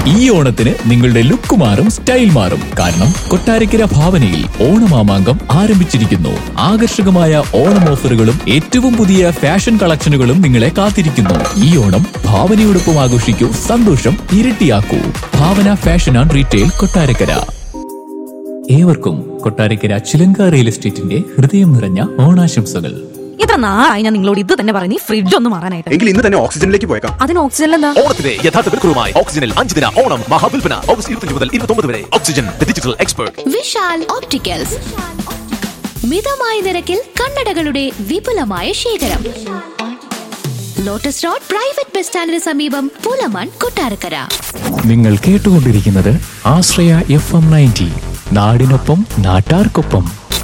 ഈ ഓണത്തിന് നിങ്ങളുടെ ലുക്ക് മാറും സ്റ്റൈൽ മാറും കാരണം കൊട്ടാരക്കര ഭാവനയിൽ ഓണമാമാങ്കം ആരംഭിച്ചിരിക്കുന്നു ആകർഷകമായ ഓണം ഓഫറുകളും ഏറ്റവും പുതിയ ഫാഷൻ കളക്ഷനുകളും നിങ്ങളെ കാത്തിരിക്കുന്നു ഈ ഓണം ഭാവനയോടൊപ്പം ആഘോഷിക്കൂ സന്തോഷം ഇരട്ടിയാക്കൂ Bhavana fashion and retail Kottarakkara ഏവർക്കും കൊട്ടാരക്കര ചിലങ്ക റിയൽ എസ്റ്റേറ്റിന്റെ ഹൃദയം നിറഞ്ഞ ഓണാശംസകൾ ഇത്ര നാളായി ഞാൻ നിങ്ങളോട് ഇത് തന്നെ പറഞ്ഞു ഫ്രിഡ്ജ് ഒന്ന് മാറാനായിട്ട് എങ്കിൽ ഇന്ന് തന്നെ ഓക്സിജനിലേക്ക് പോയേക്കാം അതിന് ഓക്സിജൻ എന്താ ഓണത്തിന്റെ യഥാർത്ഥ വിൽക്കുറുമായി ഓക്സിജനിൽ അഞ്ച് ദിന ഓണം മഹാവിൽപ്പന ഓഗസ്റ്റ് ഇരുപത്തി മുതൽ ഇരുപത്തി വരെ oxygen digital expert Vishal opticals മിതമായ നിരക്കിൽ കണ്ണടകളുടെ വിപുലമായ ശേഖരം ലോട്ടസ് റോഡ് പ്രൈവറ്റ് ബസ് സ്റ്റാൻഡിന് സമീപം പൂലമാൻ കൊട്ടാരക്കര നിങ്ങൾ കേട്ടുകൊണ്ടിരിക്കുന്നത് ആശ്രയ എഫ് എം നയൻറ്റി നാടിനൊപ്പം നാട്ടാർക്കൊപ്പം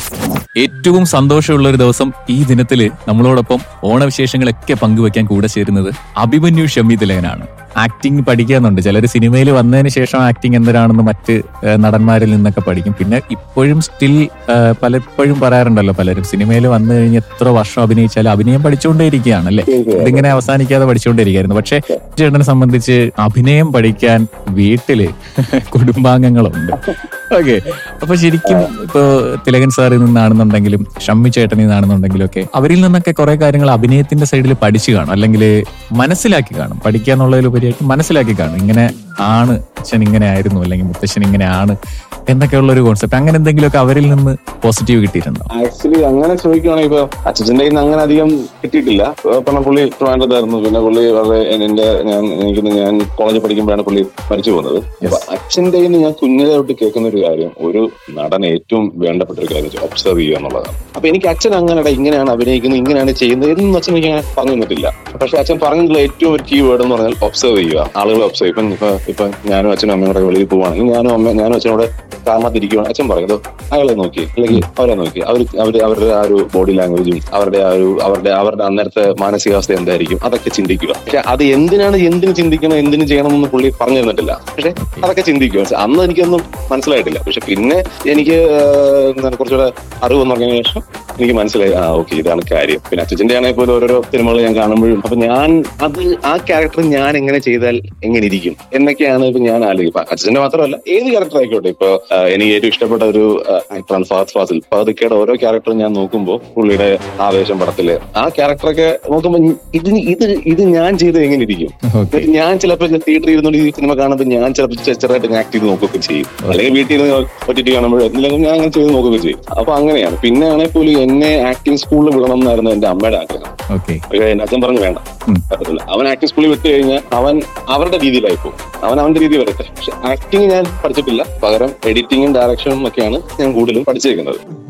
ഏറ്റവും സന്തോഷമുള്ള ഒരു ദിവസം ഈ ദിനത്തില് നമ്മളോടൊപ്പം ഓണവിശേഷങ്ങളൊക്കെ പങ്കുവെക്കാൻ കൂടെ ചേരുന്നത് അഭിമന്യു ഷമി തിലകനാണ് ആക്ടിങ് പഠിക്കാന്നുണ്ട് ചിലർ സിനിമയിൽ വന്നതിന് ശേഷം ആക്ടിങ് എന്തരാണെന്ന് മറ്റ് ഏഹ്, നടന്മാരിൽ നിന്നൊക്കെ പഠിക്കും പിന്നെ ഇപ്പോഴും സ്റ്റിൽ പലപ്പോഴും പറയാറുണ്ടല്ലോ പലരും സിനിമയിൽ വന്നു കഴിഞ്ഞ് എത്ര വർഷം അഭിനയിച്ചാലും അഭിനയം പഠിച്ചുകൊണ്ടേയിരിക്കുകയാണ് അല്ലേ ഇതിങ്ങനെ അവസാനിക്കാതെ പഠിച്ചുകൊണ്ടേയിരിക്കുകയായിരുന്നു പക്ഷെ ചേട്ടനെ സംബന്ധിച്ച് അഭിനയം പഠിക്കാൻ വീട്ടില് കുടുംബാംഗങ്ങളുണ്ട് ഓക്കെ അപ്പൊ ശരിക്കും ഇപ്പോ തിലകൻ സാറിൽ നിന്നാണെന്നുണ്ടെങ്കിലും ഷമ്മി ചേട്ടനിൽ നിന്നാണെന്നുണ്ടെങ്കിലും ഒക്കെ അവരിൽ നിന്നൊക്കെ കുറെ കാര്യങ്ങൾ അഭിനയത്തിന്റെ സൈഡിൽ പഠിച്ചു കാണും അല്ലെങ്കിൽ മനസ്സിലാക്കി കാണും പഠിക്കുക എന്നുള്ളതിലുപരിയായിട്ട് മനസ്സിലാക്കി കാണും ഇങ്ങനെ ആണ് അച്ഛൻ ഇങ്ങനെ ആയിരുന്നു അല്ലെങ്കിൽ മുത്തശ്ശൻ ഇങ്ങനെ ആണ് എന്നൊക്കെയുള്ള ഒരു കോൺസെപ്റ്റ് അങ്ങനെ എന്തെങ്കിലുമൊക്കെ അവരിൽ നിന്ന് പോസിറ്റീവ് കിട്ടിയിട്ടുണ്ടോ ആക്ച്വലി അങ്ങനെ ചോദിക്കുവാണെങ്കിൽ ഇപ്പൊ അച്ഛൻ്റെ കയ്യിൽ നിന്ന് അങ്ങനെ അധികം കിട്ടിയിട്ടില്ല ഇപ്പൊ പറഞ്ഞ പുള്ളി ട്രിവാൻഡ്രത്തായിരുന്നു പിന്നെ പുള്ളി വളരെ എന്റെ ഞാൻ എനിക്ക് ഞാൻ കോളേജിൽ പഠിക്കുമ്പോഴാണ് പുള്ളി മരിച്ചു പോകുന്നത് അപ്പൊ അച്ഛൻ്റെ കയ്യിൽ നിന്ന് ഞാൻ കുഞ്ഞിലെ തൊട്ട് കേൾക്കുന്ന ഒരു കാര്യം ഒരു നടൻ ഏറ്റവും വേണ്ടപ്പെട്ട ഒരു കാര്യം ഒബ്സർവ് ചെയ്യുക എന്നുള്ളതാണ് അപ്പൊ എനിക്ക് അച്ഛൻ അങ്ങനെ ഇങ്ങനെയാണ് അഭിനയിക്കുന്നത് ഇങ്ങനെയാണ് ചെയ്യുന്നത് എന്നൊന്നും അച്ഛൻ എനിക്ക് അങ്ങനെ പറഞ്ഞു തന്നിട്ടില്ല പക്ഷെ അച്ഛൻ പറഞ്ഞിട്ടുള്ള ഏറ്റവും ഒരു കീ വേർഡ് എന്ന് പറഞ്ഞാൽ ഒബ്സർവ് ചെയ്യുക ആളുകളെ ഒബ്സർവ് ഇപ്പം ഇപ്പൊ ഇപ്പൊ ഞാനും അച്ഛനും അമ്മയും കൂടെ വെളിയിൽ പോവാണെങ്കിൽ ഞാനും അമ്മ ഞാനും അച്ഛനോട് കാരണത്തിരിക്കുവാണ് അച്ഛൻ പറയുന്നത് അയാളെ നോക്കി അല്ലെങ്കിൽ അവരെ നോക്കി അവർ അവർ അവരുടെ ആ ഒരു ബോഡി ലാംഗ്വേജും അവരുടെ ആ ഒരു അവരുടെ അവരുടെ അന്നേരത്തെ മാനസികാവസ്ഥ എന്തായിരിക്കും അതൊക്കെ ചിന്തിക്കുക പക്ഷെ അത് എന്തിനാണ് എന്തിന് ചിന്തിക്കണം എന്തിന് ചെയ്യണം എന്ന് പുള്ളി പറഞ്ഞു തന്നിട്ടില്ല പക്ഷെ അതൊക്കെ ചിന്തിക്കുക പക്ഷെ അന്ന് എനിക്കൊന്നും മനസ്സിലായിട്ടില്ല പക്ഷെ പിന്നെ എനിക്ക് ആഹ്, എന്താണ് കുറച്ചുകൂടെ അറിവ് വന്നതിന് ശേഷം എനിക്ക് മനസ്സിലായി ആ ഓക്കെ ഇതാണ് കാര്യം പിന്നെ അച്ഛൻ്റെ ആണെങ്കിൽ പോലും ഓരോരോ സിനിമകൾ ഞാൻ കാണുമ്പോഴും അപ്പൊ ഞാൻ അത് ആ ക്യാരക്ടർ ഞാൻ എങ്ങനെ ചെയ്താൽ എങ്ങനെ ഇരിക്കും എന്നൊക്കെയാണ് ഇപ്പൊ ഞാൻ ആലോചിക്കും അച്ഛന്റെ മാത്രമല്ല ഏത് ക്യാരക്ടർ ആയിക്കോട്ടെ ഇപ്പൊ ആ, എനിക്ക് ഏറ്റവും ഇഷ്ടപ്പെട്ട ഒരു ആക്ടറാണ് ഫഹദ് ഫാസിൽ ഫഹദിക്കയുടെ ഓരോ ക്യാരക്ടറും ഞാൻ നോക്കുമ്പോൾ പുള്ളിയുടെ ആവേശം പടത്തില് ആ ക്യാരക്ടറൊക്കെ നോക്കുമ്പോൾ ഇതിന് ഇത് ഇത് ഞാൻ ചെയ്ത് എങ്ങനെ ഇരിക്കും ഓക്കെ എന്നിട്ട് ഞാൻ ചിലപ്പോൾ തിയേറ്ററിൽ ഇരുന്നുകൊണ്ട് ഈ സിനിമ കാണുമ്പോൾ ഞാൻ ചിലപ്പോൾ ചെറുതായിട്ട് ആക്ട് ചെയ്ത് നോക്കുകയൊക്കെ ചെയ്യും അല്ലെങ്കിൽ വീട്ടിൽ ഇരുന്ന് ഒറ്റിട്ട് കാണുമ്പോൾ എന്തെങ്കിലും ഞാൻ അങ്ങനെ ചെയ്ത് നോക്കുകയൊക്കെ ചെയ്യും അപ്പൊ അങ്ങനെയാണ് പിന്നെ ആണെങ്കിൽ പോലും എന്നെ ആക്ടിങ് സ്കൂളിൽ വിടണം എന്നായിരുന്നു എന്റെ അമ്മയുടെ ആഗ്രഹം ഓക്കെ പക്ഷേ എന്റെ അച്ഛൻ പറഞ്ഞു വേണ്ട ഉം. പറ്റത്തില്ല അവൻ ആക്ടിങ് സ്കൂളിൽ വിട്ട് കഴിഞ്ഞാൽ അവൻ അവരുടെ രീതിയിലായി പോകും അവൻ അവന്റെ രീതി വരട്ടെ പക്ഷെ ആക്ടിങ് ഞാൻ പഠിച്ചിട്ടില്ല പകരം എഡിറ്റിങ്ങും ഡയറക്ഷനും ഒക്കെയാണ് ഞാൻ കൂടുതലും പഠിച്ചിരിക്കുന്നത്